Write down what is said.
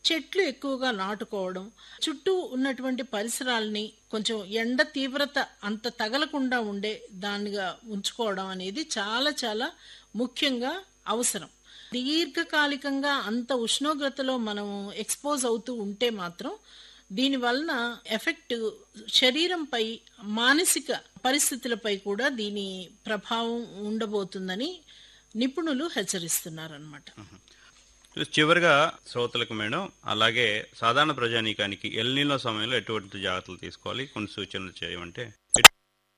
చెట్లు ఎక్కువగా నాటుకోవడం చుట్టూ ఉన్నటువంటి పరిసరాల్ని కొంచెం ఎండ తీవ్రత అంత తగలకుండా ఉండే దానిగా ఉంచుకోవడం అనేది చాలా చాలా ముఖ్యంగా అవసరం దీర్ఘకాలికంగా అంత ఉష్ణోగ్రతలో మనం ఎక్స్పోజ్ అవుతూ ఉంటే మాత్రం దీని వలన ఎఫెక్ట్ శరీరంపై మానసిక పరిస్థితులపై కూడా దీని ప్రభావం ఉండబోతుందని నిపుణులు హెచ్చరిస్తున్నారన్నమాట చివరిగా శ్రోతలకు మేడం అలాగే సాధారణ ప్రజానీకానికి ఎల్నీలో సమయంలో ఎటువంటి జాగ్రత్తలు తీసుకోవాలి కొన్ని సూచనలు చేయమంటే